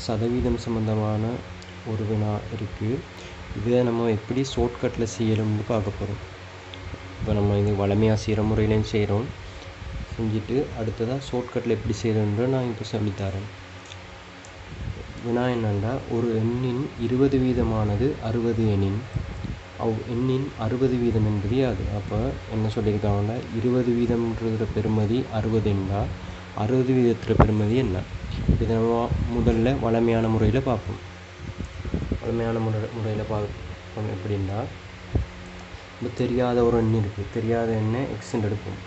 சதவீதம் சம்மந்தமான ஒரு வினா இருக்குது இதை நம்ம எப்படி ஷார்ட்கட்டில் செய்யணும்னு பார்க்க போகிறோம் இப்போ நம்ம இது வளமையாக செய்கிற முறையிலையும் செய்கிறோம் செஞ்சுட்டு அடுத்ததாக ஷார்ட்கட்டில் எப்படி செய்யணுன்ற நான் இப்போ சொல்லித்தரேன் வினா என்னண்டா ஒரு எண்ணின் இருபது வீதமானது அறுபது எண்ணின் அவ் எண்ணின் அறுபது வீதம் என்பது அது அப்போ என்ன சொல்லியிருக்காங்கன்னா இருபது வீதம்ன்றதுல பெருமதி அறுபது என்றா அறுபது வீதத்தில் பெருமதி என்ன இதை நம்ம முதல்ல வளமையான முறையில் பார்ப்போம் வளமையான முறை முறையில் பார்ப்போம் எப்படின்னா இப்போ தெரியாத ஒரு எண் இருக்குது தெரியாத எண்ணை எக்ஸ்டெண்ட் எடுப்போம்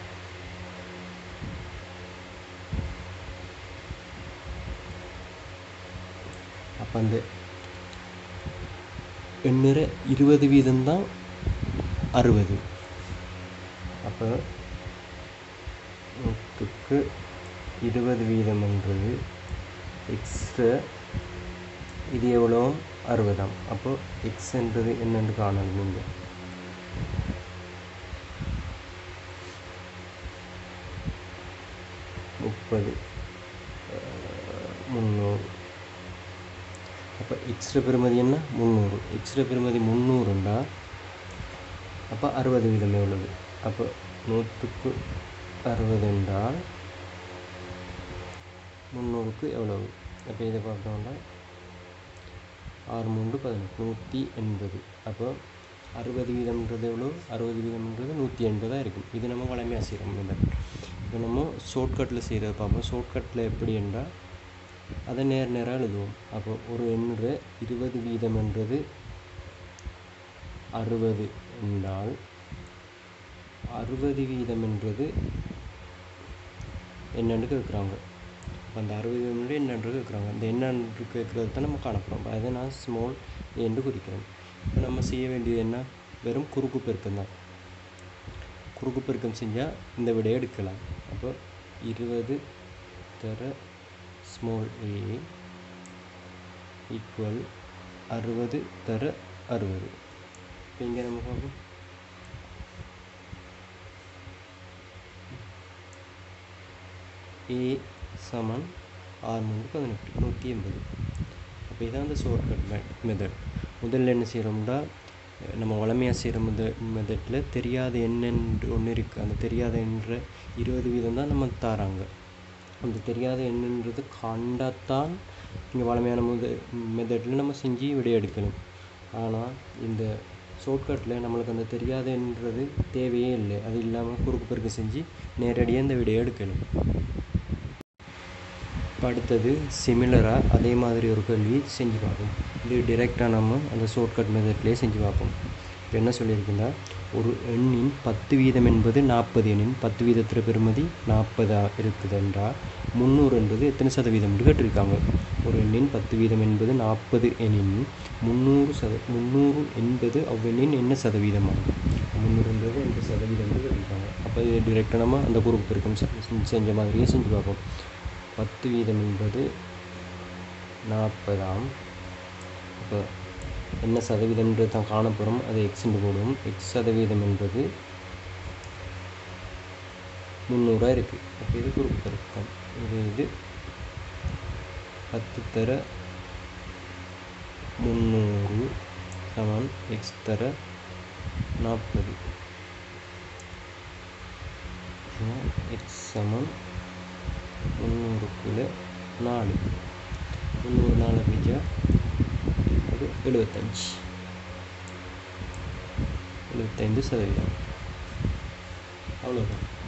அப்போ அந்த எண்ணிற இருபது வீதம்தான் அறுபது அப்போ நூற்றுக்கு இருபது வீதம்ன்றது எக்ஸ்ட்ரா இது எவ்வளோ அறுபதாம் அப்போ எக்ஸ்ன்றது என்னென்னு காணணும் நீங்கள் முப்பது முந்நூறு அப்போ எக்ஸ்ட்ரா பெருமதி என்ன முந்நூறு எக்ஸ்ட்ரா பெருமதி முந்நூறுண்டா அப்போ அறுபது வீதம் எவ்வளவு அப்போ நூற்றுக்கு அறுபது என்றால் முந்நூறுக்கு எவ்வளவு அப்போ இதை பார்த்தோம்னா ஆறு மூன்று பதினெட்டு நூற்றி எண்பது அப்போ அறுபது வீதம்ன்றது எவ்வளோ அறுபது வீதம்ன்றது நூற்றி எண்பதாக இருக்கும் இது நம்ம வளமையாக செய்கிறோம் மெத்தட் இப்போ நம்ம ஷார்ட்கட்டில் செய்கிறத பார்ப்போம் ஷார்ட்கட்டில் எப்படி என்றால் அதை நேர் நேராக எழுதுவோம் அப்போ ஒரு எண்ணுற இருபது வீதம் என்றது அறுபது என்றால் அறுபது வீதம் என்றது என்னென்னு கேட்குறாங்க அப்போ அந்த அறுபது வீதம் என்னென்று கேட்குறாங்க அந்த என்னென்று கேட்குறது தான் நம்ம காணப்போம் அதை நான் ஸ்மால் என்று குறிக்கிறேன் இப்போ நம்ம செய்ய வேண்டியது என்ன வெறும் குறுக்கு பெருக்கம் தான் குறுக்கு பெருக்கம் செஞ்சால் இந்த விடையை எடுக்கலாம் அப்போ இருபது தர ஸ்மால் ஏ ஈக்குவல் அறுபது தர அறுபது இப்போ இங்கே நம்ம பார்ப்போம் ஏ சமன் ஆறு மூணு பதினெட்டு நூற்றி எண்பது அப்போ இதான் அந்த ஷார்ட்கட் மெத்தட் முதல்ல என்ன செய்கிறோம்னா நம்ம வளமையாக செய்கிற முத மெத்தடில் தெரியாத எண்ணென்று ஒன்று இருக்குது அந்த தெரியாத என்ற இருபது வீதம் தான் நம்ம தாராங்க அந்த தெரியாத எண்ணுன்றது கண்டாத்தான் இங்கே வளமையான முத மெத்தடில் நம்ம செஞ்சு விடையெடுக்கணும் ஆனால் இந்த ஷார்ட்கட்டில் நம்மளுக்கு அந்த தெரியாதுன்றது தேவையே இல்லை அது இல்லாமல் குறுக்கு பெருக்கு செஞ்சு நேரடியாக இந்த விடையை எடுக்கணும் இப்போ அடுத்தது சிமிலராக அதே மாதிரி ஒரு கேள்வி செஞ்சு பார்ப்போம் இது டிரெக்டாக நம்ம அந்த ஷார்ட்கட் மெத்தட்லேயே செஞ்சு பார்ப்போம் இப்போ என்ன சொல்லியிருக்குன்னா ஒரு எண்ணின் பத்து வீதம் என்பது நாற்பது எண்ணின் பத்து வீதத்தில் பெறுமதி நாற்பதாக இருக்குது என்றால் முந்நூறு என்பது எத்தனை சதவீதம் என்று கேட்டிருக்காங்க ஒரு எண்ணின் பத்து வீதம் என்பது நாற்பது எண்ணின் முந்நூறு சத முந்நூறு என்பது அவ்வெண்ணின் என்ன சதவீதமாகும் முந்நூறுன்றது எந்த சதவீதம் கேட்டிருக்காங்க அப்போ இது டிரெக்டாக நம்ம அந்த குரூப் இருக்கும் செஞ்ச மாதிரியே செஞ்சு பார்ப்போம் பத்து வீதம் என்பது நாற்பதாம் இப்போ என்ன சதவீதம்ன்றது தான் காணப்போகிறோம் அதை எக்ஸ்ன்னு போடுவோம் எக்ஸ் சதவீதம் என்பது முந்நூறுரூவா இருக்குது அப்போ இது குறுக்கு பெருக்கம் இது இது பத்து தர முந்நூறு சமன் எக்ஸ் தர நாற்பது எக்ஸ் சமன் முந்நூறுக்குள்ள நாலு முந்நூறு நாலு பிடிச்சா அது எழுபத்தஞ்சு எழுபத்தைந்து சதவீதம் அவ்வளோதான்